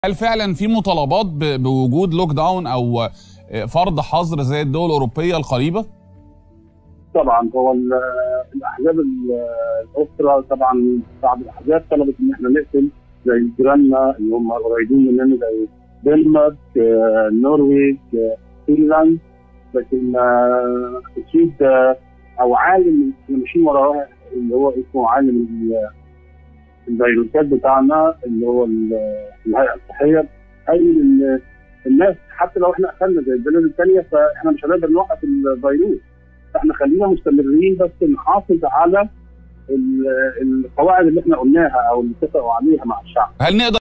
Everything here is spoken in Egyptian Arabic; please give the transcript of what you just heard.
هل فعلا في مطالبات ب- بوجود لوك داون او فرض حظر زي الدول الاوروبيه القريبه؟ طبعا هو ال- الاحزاب ال- الاخرى طبعا بعض الاحزاب طلبت ان احنا نقتل زي جيراننا اللي هم قريبين مننا زي دنمارك آه، النرويج آه، فنلند لكن آه، السويد آه، او عالم احنا ماشيين وراه اللي هو اسمه عالم ال- الفيروسات بتاعنا اللي هو ال- الهيئه الصحيه قال ان الناس حتى لو احنا اخذنا زي البلاد الثانيه فاحنا مش هنقدر نوقف الفيروس احنا خلينا مستمرين بس نحافظ على ال- القواعد اللي احنا قلناها او اللي اتفقوا عليها مع الشعب هل نقدر